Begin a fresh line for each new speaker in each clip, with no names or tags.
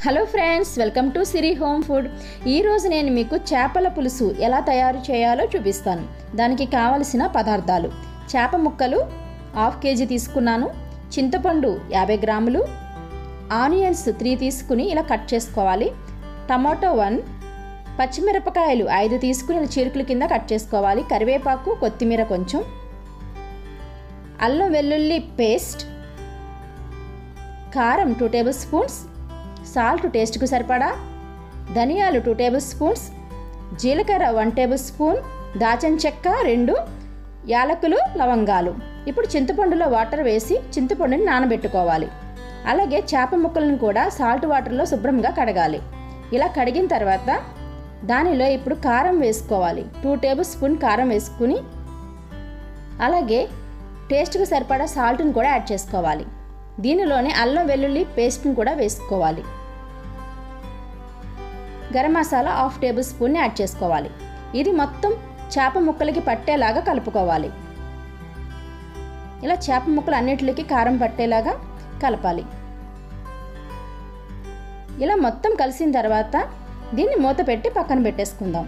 hello friends welcome to Siri home food ఈరోజు నేను మీకు చేపల పులుసు ఎలా తయారు చేయాలో చూపిస్తాను దానికి కావలసిన పదార్థాలు చేప ముక్కలు హాఫ్ కేజీ తీసుకున్నాను చింతపండు యాభై గ్రాములు ఆనియన్స్ త్రీ తీసుకుని ఇలా కట్ చేసుకోవాలి టమాటో వన్ పచ్చిమిరపకాయలు ఐదు తీసుకుని ఇలా చీరుకుల కింద కట్ చేసుకోవాలి కరివేపాకు కొత్తిమీర కొంచెం అల్లం వెల్లుల్లి పేస్ట్ కారం టూ టేబుల్ స్పూన్స్ సాల్ట్ టేస్ట్కు సరిపడా ధనియాలు టూ టేబుల్ స్పూన్స్ జీలకర్ర వన్ టేబుల్ స్పూన్ దాచిన చెక్క రెండు యాలకులు లవంగాలు ఇప్పుడు చింతపండులో వాటర్ వేసి చింతపండుని నానబెట్టుకోవాలి అలాగే చేప ముక్కలను కూడా సాల్ట్ వాటర్లో శుభ్రంగా కడగాలి ఇలా కడిగిన తర్వాత దానిలో ఇప్పుడు కారం వేసుకోవాలి టూ టేబుల్ స్పూన్ కారం వేసుకుని అలాగే టేస్ట్కి సరిపడా సాల్ట్ని కూడా యాడ్ చేసుకోవాలి దీనిలోనే అల్లం వెల్లుల్లి పేస్ట్ని కూడా వేసుకోవాలి గరం మసాలా హాఫ్ టేబుల్ స్పూన్ని యాడ్ చేసుకోవాలి ఇది మొత్తం చేప ముక్కలకి పట్టేలాగా కలుపుకోవాలి ఇలా చేప ముక్కలు అన్నిటికి కారం పట్టేలాగా కలపాలి ఇలా మొత్తం కలిసిన తర్వాత దీన్ని మూత పెట్టి పక్కన పెట్టేసుకుందాం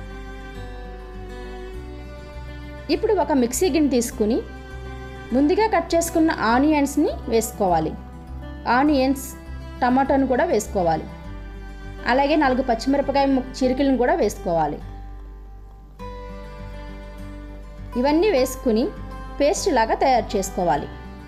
ఇప్పుడు ఒక మిక్సీ గిన్నె తీసుకుని ముందుగా కట్ చేసుకున్న ఆనియన్స్ని వేసుకోవాలి ఆనియన్స్ టమాటోని కూడా వేసుకోవాలి అలాగే నాలుగు పచ్చిమిరపకాయ చిరుకులను కూడా వేసుకోవాలి ఇవన్నీ వేసుకుని పేస్ట్ లాగా తయారు చేసుకోవాలి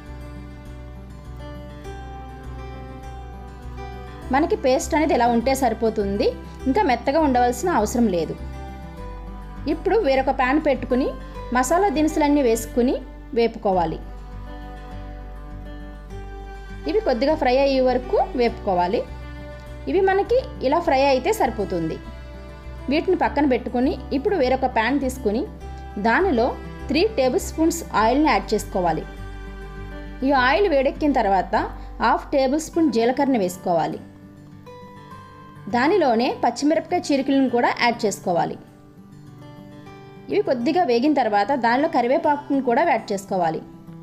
మనకి పేస్ట్ అనేది ఎలా ఉంటే సరిపోతుంది ఇంకా మెత్తగా ఉండవలసిన అవసరం లేదు ఇప్పుడు వేరొక ప్యాన్ పెట్టుకుని మసాలా దినుసులన్నీ వేసుకుని వేపుకోవాలి ఇవి కొద్దిగా ఫ్రై అయ్యే వరకు వేపుకోవాలి ఇవి మనకి ఇలా ఫ్రై అయితే సరిపోతుంది వీటిని పక్కన పెట్టుకొని ఇప్పుడు వేరొక ప్యాన్ తీసుకుని దానిలో త్రీ టేబుల్ స్పూన్స్ ఆయిల్ని యాడ్ చేసుకోవాలి ఈ ఆయిల్ వేడెక్కిన తర్వాత హాఫ్ టేబుల్ స్పూన్ జీలకర్రని వేసుకోవాలి దానిలోనే పచ్చిమిరపకాయ చీరికలను కూడా యాడ్ చేసుకోవాలి ఇవి కొద్దిగా వేగిన తర్వాత దానిలో కరివేపాకును కూడా యాడ్ చేసుకోవాలి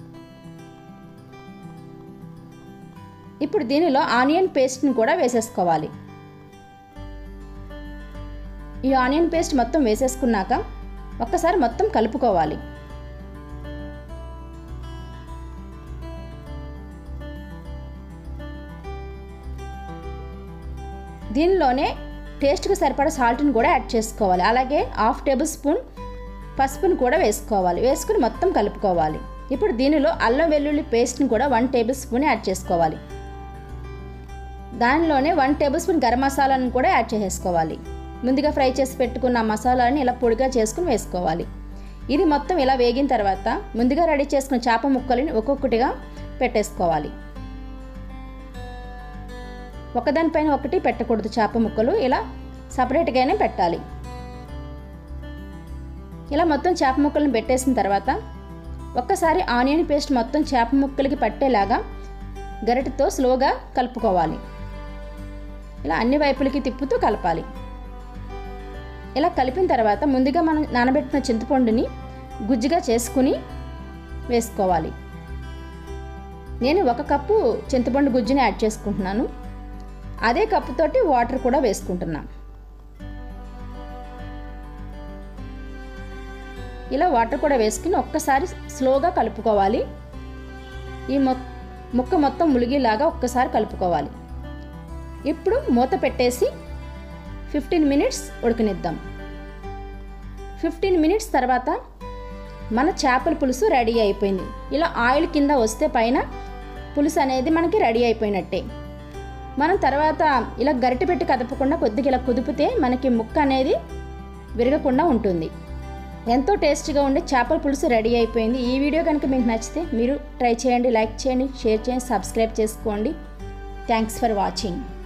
ఇప్పుడు దీనిలో ఆనియన్ పేస్ట్ని కూడా వేసేసుకోవాలి ఈ ఆనియన్ పేస్ట్ మొత్తం వేసేసుకున్నాక ఒక్కసారి మొత్తం కలుపుకోవాలి దీనిలోనే టేస్ట్కి సరిపడా సాల్ట్ని కూడా యాడ్ చేసుకోవాలి అలాగే హాఫ్ టేబుల్ స్పూన్ పసుపుని కూడా వేసుకోవాలి వేసుకుని మొత్తం కలుపుకోవాలి ఇప్పుడు దీనిలో అల్లం వెల్లుల్లి పేస్ట్ని కూడా వన్ టేబుల్ స్పూన్ యాడ్ చేసుకోవాలి దానిలోనే వన్ టేబుల్ స్పూన్ గరం మసాలాను కూడా యాడ్ చేసేసుకోవాలి ముందుగా ఫ్రై చేసి పెట్టుకున్న మసాలాని ఇలా పొడిగా చేసుకుని వేసుకోవాలి ఇది మొత్తం ఇలా వేగిన తర్వాత ముందుగా రెడీ చేసుకున్న చేప ముక్కలని ఒక్కొక్కటిగా పెట్టేసుకోవాలి ఒకదానిపైన ఒకటి పెట్టకూడదు చేప ముక్కలు ఇలా సపరేట్గానే పెట్టాలి ఇలా మొత్తం చేప ముక్కలను పెట్టేసిన తర్వాత ఒక్కసారి ఆనియన్ పేస్ట్ మొత్తం చేప ముక్కలకి పట్టేలాగా గరిటతో స్లోగా కలుపుకోవాలి ఇలా అన్ని వైపులకి తిప్పుతూ కలపాలి ఇలా కలిపిన తర్వాత ముందుగా మనం నానబెట్టిన చింతపండుని గుజ్జుగా చేసుకుని వేసుకోవాలి నేను ఒక కప్పు చింతపండు గుజ్జుని యాడ్ చేసుకుంటున్నాను అదే కప్పుతోటి వాటర్ కూడా వేసుకుంటున్నాను ఇలా వాటర్ కూడా వేసుకుని ఒక్కసారి స్లోగా కలుపుకోవాలి ఈ మొ ముక్క మొత్తం ములిగేలాగా ఒక్కసారి కలుపుకోవాలి ఇప్పుడు మూత పెట్టేసి ఫిఫ్టీన్ మినిట్స్ ఉడకనిద్దాం ఫిఫ్టీన్ మినిట్స్ తర్వాత మన చేపల పులుసు రెడీ అయిపోయింది ఇలా ఆయిల్ కింద వస్తే పైన పులుసు అనేది మనకి రెడీ అయిపోయినట్టే మనం తర్వాత ఇలా గరిటె పెట్టి కదపకుండా కొద్దిగా ఇలా కుదిపితే మనకి ముక్క అనేది విరగకుండా ఉంటుంది ఎంతో టేస్టీగా ఉండే చేపల పులుసు రెడీ అయిపోయింది ఈ వీడియో కనుక మీకు నచ్చితే మీరు ట్రై చేయండి లైక్ చేయండి షేర్ చేయండి సబ్స్క్రైబ్ చేసుకోండి థ్యాంక్స్ ఫర్ వాచింగ్